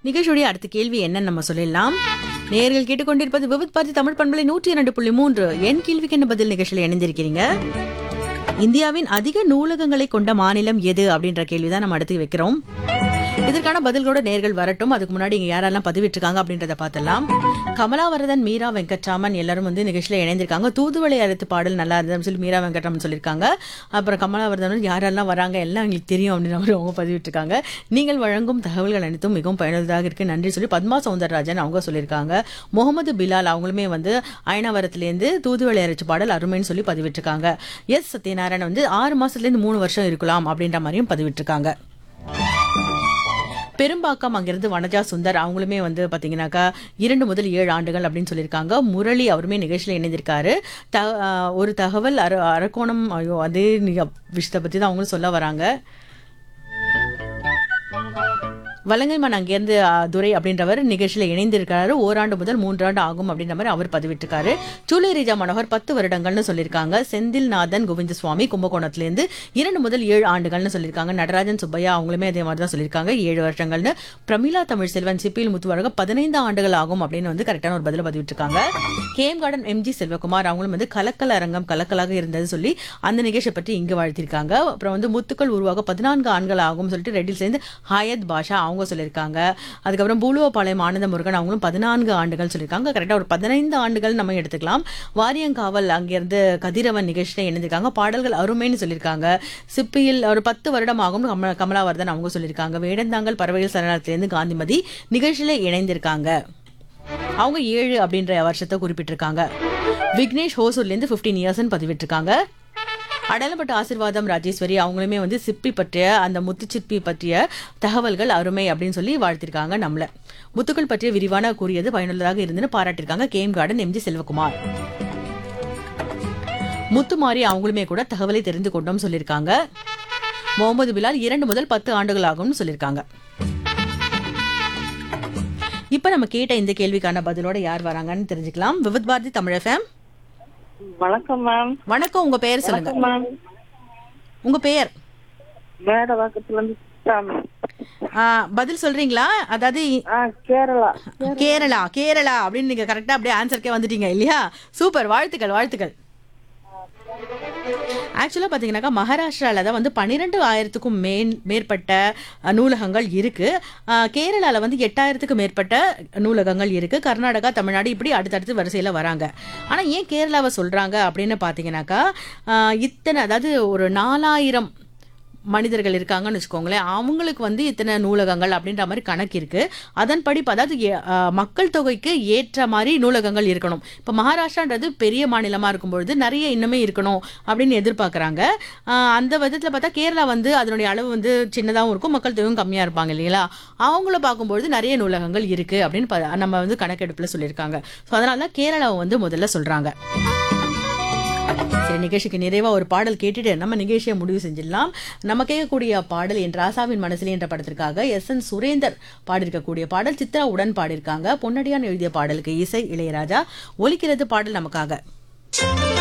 நிகழ்ச்சியுடைய அடுத்த கேள்வி என்னன்னு நம்ம சொல்லிடலாம் நேர்கள் கேட்டுக்கொண்டிருப்பது விவித் பாரதி தமிழ் பண்பலை நூற்றி இரண்டு புள்ளி மூன்று என் கேள்விக்கு என்ன பதில் நிகழ்ச்சியில் இணைந்திருக்கிறீங்க இந்தியாவின் அதிக நூலகங்களை கொண்ட மாநிலம் எது அப்படின்ற கேள்விதான் நம்ம அடுத்து வைக்கிறோம் இதற்கான பதில்களோட நேர்கள் வரட்டும் அதுக்கு முன்னாடி இங்க யாரெல்லாம் பதிவிட்டிருக்காங்க அப்படின்றத பார்த்தலாம் கமலாவரதன் மீரா வெங்கட்ராமன் எல்லாரும் வந்து நிகழ்ச்சியில இணைந்திருக்காங்க தூதுவளை அறுத்து பாடல் நல்லா இருந்ததுன்னு சொல்லி மீரா வெங்கட்ராமன் சொல்லியிருக்காங்க அப்புறம் கமலாவரதன் வந்து யாரெல்லாம் வராங்க எல்லாம் எங்களுக்கு தெரியும் அப்படின்ற மாதிரி அவங்க பதிவிட்டிருக்காங்க நீங்கள் வழங்கும் தகவல்கள் அனைத்தும் மிகவும் பயனுள்ளதாக இருக்கு நன்றி சொல்லி பத்மா சௌந்தரராஜன் அவங்க சொல்லியிருக்காங்க முகமது பிலால் அவங்களுமே வந்து அயனாவரத்துலேருந்து தூதுவளை அரைச்சு பாடல் அருமைன்னு சொல்லி பதிவிட்டிருக்காங்க எஸ் சத்யநாராயணன் வந்து ஆறு மாசத்துலேருந்து மூணு வருஷம் இருக்கலாம் அப்படின்ற மாதிரியும் பதிவிட்டிருக்காங்க பெரும்பாக்கம் அங்கிருந்து வனஜா சுந்தர் அவங்களுமே வந்து பாத்தீங்கன்னாக்கா இரண்டு முதல் ஏழு ஆண்டுகள் அப்படின்னு சொல்லியிருக்காங்க முரளி அவருமே நிகழ்ச்சியில் இணைந்திருக்காரு த ஆஹ் ஒரு தகவல் அர அரக்கோணம் ஐயோ அதே நிக- விஷயத்தை பற்றி தான் அவங்களும் சொல்ல வராங்க வலங்கைமான் அங்கேருந்து ஆ, துரை அப்படின்றவர் நிகழ்ச்சியில் இணைந்திருக்காரு ஓராண்டு முதல் மூன்றாண்டு ஆகும் அப்படின்ற மாதிரி அவர் பதிவிட்டிருக்காரு சூலை ரீஜா மனோகர் பத்து வருடங்கள்னு சொல்லியிருக்காங்க செந்தில் நாதன் கோவிந்தசுவாமி கும்பகோணத்திலேருந்து இரண்டு முதல் ஏழு ஆண்டுகள்னு சொல்லியிருக்காங்க நடராஜன் சுப்பையா அவங்களுமே அதே மாதிரி தான் சொல்லியிருக்காங்க ஏழு வருஷங்கள்னு பிரமிளா தமிழ் செல்வன் சிப்பியில் முத்துவரக பதினைந்து ஆண்டுகள் ஆகும் அப்படின்னு வந்து கரெக்டான ஒரு பதில பதிவிட்டிருக்காங்க கேம் கார்டன் எம்ஜி செல்வகுமார் அவங்களும் வந்து கலக்கல் அரங்கம் கலக்கலாக இருந்தது சொல்லி அந்த நிகழ்ச்சியை பற்றி இங்கு வாழ்த்திருக்காங்க அப்புறம் வந்து முத்துக்கள் உருவாக பதினான்கு ஆண்கள் ஆகும் சொல்லிட்டு ரெட்டில் சேர்ந்து ஹாயத் பாஷா அவங்க சொல்லியிருக்காங்க அதுக்கப்புறம் பூலுவபாளையம் ஆனந்த முருகன் அவங்களும் பதினான்கு ஆண்டுகள் சொல்லியிருக்காங்க கரெக்டாக ஒரு பதினைந்து ஆண்டுகள் நம்ம எடுத்துக்கலாம் வாரியங்காவல் அங்கிருந்து கதிரவன் நிகழ்ச்சியில் இணைந்திருக்காங்க பாடல்கள் அருமைன்னு சொல்லியிருக்காங்க சிப்பியில் ஒரு பத்து வருடம் ஆகும் கம கமலாவர்தன் அவங்க சொல்லியிருக்காங்க வேடந்தாங்கல் பறவைகள் சரணாலயத்திலேருந்து காந்திமதி நிகழ்ச்சியில் இணைந்திருக்காங்க அவங்க ஏழு அப்படின்ற வருஷத்தை குறிப்பிட்டிருக்காங்க விக்னேஷ் ஹோசூர்லேருந்து ஃபிஃப்டீன் இயர்ஸ்னு பதிவிட்டிருக்காங்க அடலப்பட்ட ஆசிர்வாதம் ராஜேஸ்வரி அவங்களுமே வந்து சிப்பி பற்றிய அந்த முத்துச்சிப்பி பற்றிய தகவல்கள் அருமை அப்படின்னு சொல்லி வாழ்த்திருக்காங்க நம்மள முத்துக்கள் பற்றிய விரிவான கூறியது பயனுள்ளதாக இருந்துன்னு பாராட்டியிருக்காங்க game garden MG Selvakumar Muthumari அவங்களுமே கூட தகவலை தெரிந்து கொண்டோம் சொல்லியிருக்காங்க முகமது பிலால் இரண்டு முதல் பத்து ஆண்டுகள் ஆகும்னு சொல்லியிருக்காங்க இப்ப நம்ம கேட்ட இந்த கேள்விக்கான பதிலோட யார் வராங்கன்னு தெரிஞ்சுக்கலாம் விவித் பாரதி தமிழ் எஃப்எம் வணக்கம் மேம் வணக்கம் உங்க பெயர் சொல்லுங்க மேம் உங்க பெயர் மேடவாக்கத்துல இருந்து சித்ரா மேம் ஆ, பதில் சொல்றீங்களா அதாவது ஆ கேரளா கேரளா கேரளா அப்படின்னு நீங்க கரெக்டா அப்படியே ஆன்சருக்கே வந்துட்டீங்க இல்லையா சூப்பர் வாழ்த்துக்கள் வாழ்த்துக்கள் ஆக்சுவலாக பார்த்தீங்கன்னாக்கா மகாராஷ்டிராவில் தான் வந்து பன்னிரெண்டு ஆயிரத்துக்கும் மேன் மேற்பட்ட அஹ், நூலகங்கள் இருக்கு கேரளாவில் வந்து எட்டாயிரத்துக்கு மேற்பட்ட நூலகங்கள் இருக்கு கர்நாடகா தமிழ்நாடு இப்படி அடுத்தடுத்து வரிசையில் வராங்க ஆனால் ஏன் கேரளாவை சொல்றாங்க அப்படின்னு பார்த்தீங்கன்னாக்கா அஹ், இத்தனை அதாவது ஒரு நாலாயிரம் மனிதர்கள் இருக்காங்கன்னு வச்சுக்கோங்களேன் அவங்களுக்கு வந்து இத்தனை நூலகங்கள் அப்படின்ற மாதிரி கணக்கு இருக்கு அதன்படி இப்ப அதாவது ஏ- ஆஹ் மக்கள் தொகைக்கு ஏற்ற மாதிரி நூலகங்கள் இருக்கணும் இப்போ மகாராஷ்டிரான்றது பெரிய மாநிலமா இருக்கும்பொழுது நிறைய இன்னுமே இருக்கணும் அப்படின்னு எதிர்பார்க்குறாங்க அந்த விதத்தில் பார்த்தா கேரளா வந்து அதனுடைய அளவு வந்து சின்னதாகவும் இருக்கும் மக்கள் தொகையும் கம்மியாக இருப்பாங்க இல்லைங்களா அவங்கள பார்க்கும்பொழுது நிறைய நூலகங்கள் இருக்கு அப்படின்னு ப- நம்ம வந்து கணக்கெடுப்பில் சொல்லியிருக்காங்க ஸோ அதனால தான் கேரளாவை வந்து முதல்ல சொல்றாங்க சரி நிகழ்ச்சிக்கு நிறைவா ஒரு பாடல் கேட்டுட்டு நம்ம நிகழ்ச்சியை முடிவு செஞ்சிடலாம் நம்ம கேட்கக்கூடிய பாடல் என் ராசாவின் மனசிலே என்ற படத்திற்காக எஸ் என் சுரேந்தர் பாடியிருக்கக்கூடிய பாடல் சித்ரா உடன் பாடியிருக்காங்க பொன்னடியான் எழுதிய பாடலுக்கு இசை இளையராஜா ஒலிக்கிறது பாடல் நமக்காக